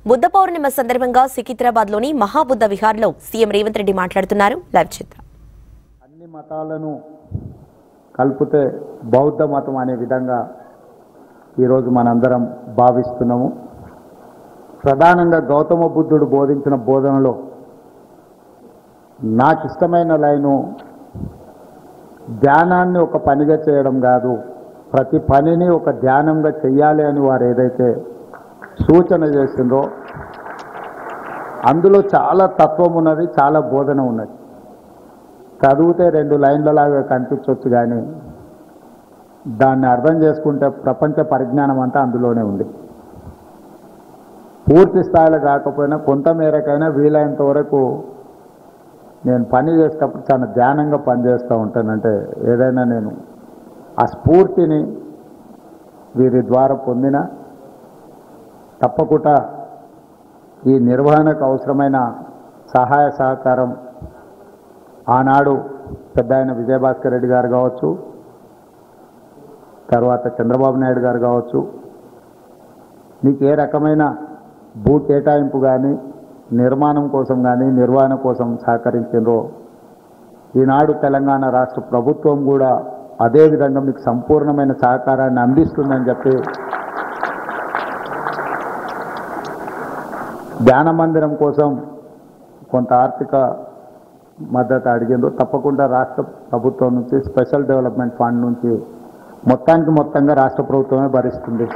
బుద్ధ పౌర్ణిమ సందర్భంగా సికింద్రాబాద్ లోని మహాబుద్ధ విహార్లో సీఎం రేవంత్ రెడ్డి మాట్లాడుతున్నారు లైవ్ చేద్దాం అన్ని మతాలను కలిపితే బౌద్ధ మతం అనే విధంగా ఈరోజు మనందరం భావిస్తున్నాము ప్రధానంగా గౌతమ బుద్ధుడు బోధించిన బోధనలో నాకు ఇష్టమైన లైను ధ్యానాన్ని ఒక పనిగా చేయడం కాదు ప్రతి పనిని ఒక ధ్యానంగా చెయ్యాలి అని వారు ఏదైతే సూచన చేసిందో అందులో చాలా తత్వం ఉన్నది చాలా బోధన ఉన్నది చదివితే రెండు లైన్లలాగా కనిపించవచ్చు కానీ దాన్ని అర్థం చేసుకుంటే ప్రపంచ పరిజ్ఞానం అంతా అందులోనే ఉంది పూర్తి స్థాయిలో కాకపోయినా కొంత మేరకైనా వీలైనంత వరకు నేను పని చేసేటప్పుడు చాలా ధ్యానంగా పనిచేస్తూ ఉంటానంటే ఏదైనా నేను ఆ స్ఫూర్తిని వీరి ద్వారా పొందిన తప్పకుండా ఈ నిర్వహణకు అవసరమైన సహాయ సహకారం ఆనాడు పెద్ద ఆయన విజయభాస్కర్ రెడ్డి గారు కావచ్చు తర్వాత చంద్రబాబు నాయుడు గారు కావచ్చు మీకు ఏ రకమైన భూ కేటాయింపు కానీ నిర్మాణం కోసం కానీ నిర్వహణ కోసం సహకరించిండ్రో ఈనాడు తెలంగాణ రాష్ట్ర ప్రభుత్వం కూడా అదే విధంగా మీకు సంపూర్ణమైన సహకారాన్ని అందిస్తుందని చెప్పి ధ్యాన మందిరం కోసం కొంత ఆర్థిక మద్దతు అడిగిండ్రు తప్పకుండా రాష్ట్ర ప్రభుత్వం నుంచి స్పెషల్ డెవలప్మెంట్ ఫండ్ నుంచి మొత్తానికి మొత్తంగా రాష్ట్ర ప్రభుత్వమే భరిస్తుంది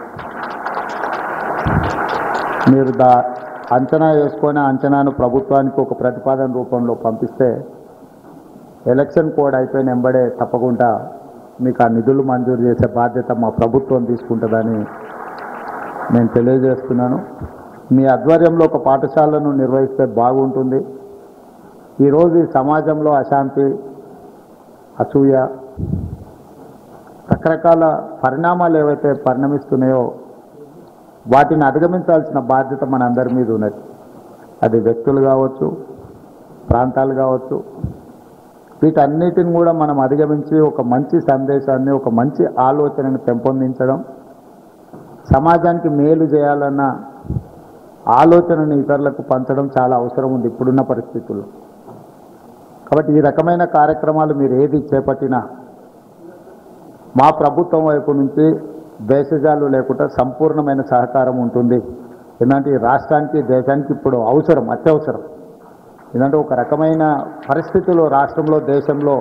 మీరు దా అంచనా వేసుకొని ఆ అంచనాను ప్రభుత్వానికి ఒక ప్రతిపాదన రూపంలో పంపిస్తే ఎలక్షన్ కోడ్ అయిపోయిన వెంబడే తప్పకుండా మీకు ఆ నిధులు మంజూరు చేసే బాధ్యత మా ప్రభుత్వం తీసుకుంటుందని నేను తెలియజేస్తున్నాను మీ ఆధ్వర్యంలో ఒక పాఠశాలను నిర్వహిస్తే బాగుంటుంది ఈరోజు ఈ సమాజంలో అశాంతి అసూయ రకరకాల పరిణామాలు ఏవైతే పరిణమిస్తున్నాయో వాటిని అధిగమించాల్సిన బాధ్యత మన అందరి మీద ఉన్నది అది వ్యక్తులు కావచ్చు ప్రాంతాలు కావచ్చు వీటన్నిటిని కూడా మనం అధిగమించి ఒక మంచి సందేశాన్ని ఒక మంచి ఆలోచనను పెంపొందించడం సమాజానికి మేలు చేయాలన్న ఆలోచనని ఇతరులకు పంచడం చాలా అవసరం ఉంది ఇప్పుడున్న పరిస్థితుల్లో కాబట్టి ఈ రకమైన కార్యక్రమాలు మీరు ఏది చేపట్టినా మా ప్రభుత్వం వైపు నుంచి దేశజాలు లేకుండా సంపూర్ణమైన సహకారం ఉంటుంది ఎందుకంటే ఈ రాష్ట్రానికి దేశానికి ఇప్పుడు అవసరం అత్యవసరం ఎందుకంటే ఒక రకమైన పరిస్థితులు రాష్ట్రంలో దేశంలో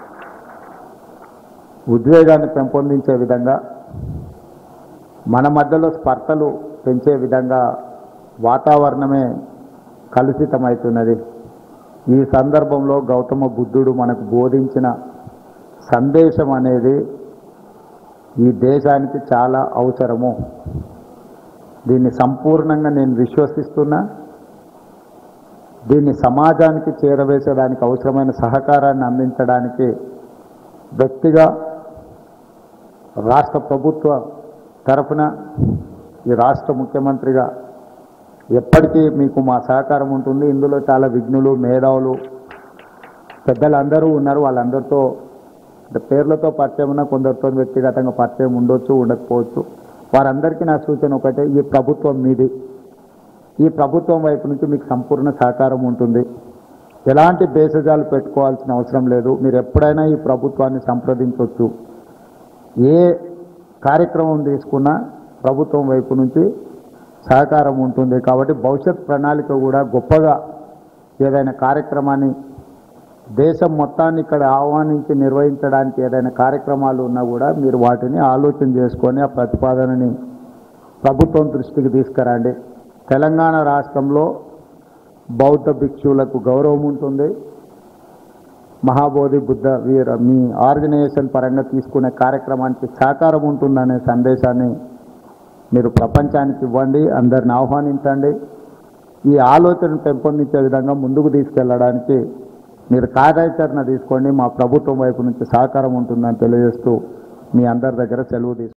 ఉద్వేగాన్ని పెంపొందించే విధంగా మన మధ్యలో స్పర్ధలు పెంచే విధంగా వాతావరణమే కలుషితమవుతున్నది ఈ సందర్భంలో గౌతమ బుద్ధుడు మనకు బోధించిన సందేశం అనేది ఈ దేశానికి చాలా అవసరము దీన్ని సంపూర్ణంగా నేను విశ్వసిస్తున్నా దీన్ని సమాజానికి చేరవేసేదానికి అవసరమైన సహకారాన్ని అందించడానికి వ్యక్తిగా రాష్ట్ర ప్రభుత్వ తరఫున ఈ రాష్ట్ర ముఖ్యమంత్రిగా ఎప్పటికీ మీకు మా సహకారం ఉంటుంది ఇందులో చాలా విఘ్నులు మేధావులు పెద్దలందరూ ఉన్నారు వాళ్ళందరితో అంటే పేర్లతో పరిచయం ఉన్న కొందరితో వ్యక్తిగతంగా పరిచయం ఉండొచ్చు ఉండకపోవచ్చు వారందరికీ నా సూచన ఒకటే ఈ ప్రభుత్వం మీది ఈ ప్రభుత్వం వైపు నుంచి మీకు సంపూర్ణ సహకారం ఉంటుంది ఎలాంటి భేషజాలు పెట్టుకోవాల్సిన అవసరం లేదు మీరు ఎప్పుడైనా ఈ ప్రభుత్వాన్ని సంప్రదించవచ్చు ఏ కార్యక్రమం తీసుకున్నా ప్రభుత్వం వైపు నుంచి సహకారం ఉంటుంది కాబట్టి భవిష్యత్ ప్రణాళిక కూడా గొప్పగా ఏదైనా కార్యక్రమాన్ని దేశం మొత్తాన్ని ఇక్కడ ఆహ్వానించి నిర్వహించడానికి ఏదైనా కార్యక్రమాలు ఉన్నా కూడా మీరు వాటిని ఆలోచన చేసుకొని ఆ ప్రతిపాదనని ప్రభుత్వం దృష్టికి తీసుకురండి తెలంగాణ రాష్ట్రంలో బౌద్ధ భిక్షువులకు గౌరవం ఉంటుంది మహాబోధి బుద్ధ వీర మీ ఆర్గనైజేషన్ పరంగా తీసుకునే కార్యక్రమానికి సహకారం ఉంటుందనే సందేశాన్ని మీరు ప్రపంచానికి ఇవ్వండి అందరిని ఆహ్వానించండి ఈ ఆలోచన పెంపొందించే విధంగా ముందుకు తీసుకెళ్ళడానికి మీరు కార్యాచరణ తీసుకోండి మా ప్రభుత్వం వైపు నుంచి సహకారం ఉంటుందని తెలియజేస్తూ మీ అందరి దగ్గర సెలవు తీసుకుంటాను